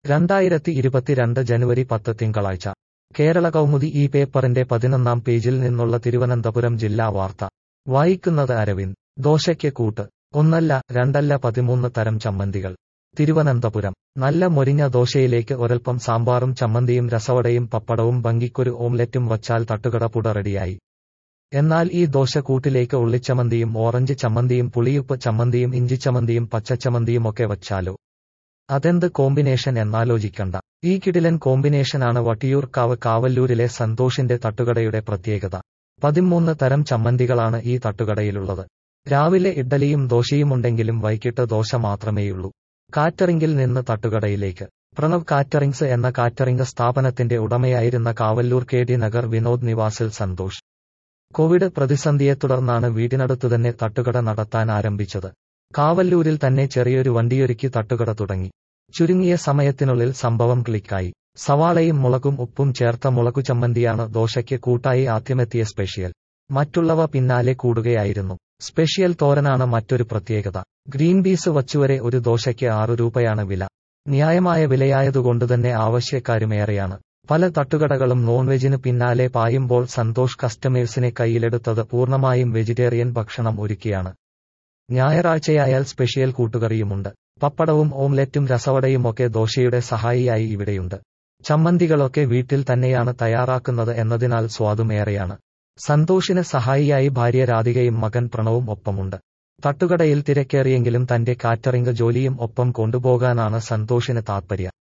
രണ്ടായിരത്തി ഇരുപത്തിരണ്ട് ജനുവരി പത്ത് തിങ്കളാഴ്ച കേരള കൗമുദി ഈ പേപ്പറിന്റെ പതിനൊന്നാം പേജിൽ നിന്നുള്ള തിരുവനന്തപുരം ജില്ലാ വാർത്ത വായിക്കുന്നത് അരവിന്ദ് ദോശയ്ക്ക് കൂട്ട് ഒന്നല്ല രണ്ടല്ല പതിമൂന്ന് തരം ചമ്മന്തികൾ തിരുവനന്തപുരം നല്ല മൊരിഞ്ഞ ദോശയിലേക്ക് ഒരൽപ്പം സാമ്പാറും ചമ്മന്തിയും രസവടയും പപ്പടവും ഭംഗിക്കൊരു ഓംലെറ്റും വച്ചാൽ തട്ടുകട പുട റെഡിയായി എന്നാൽ ഈ ദോശക്കൂട്ടിലേക്ക് ഉള്ളിച്ചമ്മന്തിയും ഓറഞ്ച് ചമ്മന്തിയും പുളിയുപ്പ് ചമ്മന്തിയും ഇഞ്ചിച്ചമ്മന്തിയും പച്ചച്ചമ്മന്തിയുമൊക്കെ വച്ചാലോ അതെന്ത് കോമ്പിനേഷൻ എന്നാലോചിക്കണ്ട ഈ കിടിലൻ കോമ്പിനേഷനാണ് വട്ടിയൂർക്കാവ് കാവല്ലൂരിലെ സന്തോഷിന്റെ തട്ടുകടയുടെ പ്രത്യേകത പതിമൂന്ന് തരം ചമ്മന്തികളാണ് ഈ തട്ടുകടയിലുള്ളത് രാവിലെ ഇഡ്ഡലിയും ദോശയുമുണ്ടെങ്കിലും വൈകിട്ട് ദോശ മാത്രമേയുള്ളൂ കാറ്ററിംഗിൽ നിന്ന് തട്ടുകടയിലേക്ക് പ്രണവ് കാറ്ററിംഗ്സ് എന്ന കാറ്ററിംഗ് സ്ഥാപനത്തിന്റെ ഉടമയായിരുന്ന കാവല്ലൂർ കെ ഡി നഗർ വിനോദ് നിവാസിൽ സന്തോഷ് കോവിഡ് പ്രതിസന്ധിയെ തുടർന്നാണ് വീടിനടുത്തുതന്നെ തട്ടുകട നടത്താൻ ആരംഭിച്ചത് കാവല്ലൂരിൽ തന്നെ ചെറിയൊരു വണ്ടിയൊരുക്കി തട്ടുകട തുടങ്ങി ചുരുങ്ങിയ സമയത്തിനുള്ളിൽ സംഭവം ക്ലിക്കായി സവാളയും മുളകും ഉപ്പും ചേർത്ത മുളകു ചമ്മന്തിയാണ് ദോശയ്ക്ക് കൂട്ടായി ആദ്യമെത്തിയ സ്പെഷ്യൽ മറ്റുള്ളവ പിന്നാലെ കൂടുകയായിരുന്നു സ്പെഷ്യൽ തോരനാണ് മറ്റൊരു പ്രത്യേകത ഗ്രീൻ പീസ് വച്ചുവരെ ഒരു ദോശയ്ക്ക് ആറു രൂപയാണ് വില ന്യായമായ വിലയായതുകൊണ്ടുതന്നെ ആവശ്യക്കാരുമേറെയാണ് പല തട്ടുകടകളും നോൺ വെജിന് പിന്നാലെ പായുമ്പോൾ സന്തോഷ് കസ്റ്റമേഴ്സിനെ കയ്യിലെടുത്തത് പൂർണ്ണമായും വെജിറ്റേറിയൻ ഭക്ഷണം ഒരുക്കിയാണ് ഞായറാഴ്ചയായാൽ സ്പെഷ്യൽ കൂട്ടുകറിയുമുണ്ട് പപ്പടവും ഓംലെറ്റും രസവടയുമൊക്കെ ദോശയുടെ സഹായിയായി ഇവിടെയുണ്ട് ചമ്മന്തികളൊക്കെ വീട്ടിൽ തന്നെയാണ് തയ്യാറാക്കുന്നത് എന്നതിനാൽ സ്വാദുമേറെയാണ് സന്തോഷിന് സഹായിയായി ഭാര്യ രാധികയും മകൻ പ്രണവും ഒപ്പമുണ്ട് തട്ടുകടയിൽ തിരക്കേറിയെങ്കിലും തന്റെ കാറ്ററിംഗ് ജോലിയും ഒപ്പം കൊണ്ടുപോകാനാണ് സന്തോഷിന് താത്പര്യം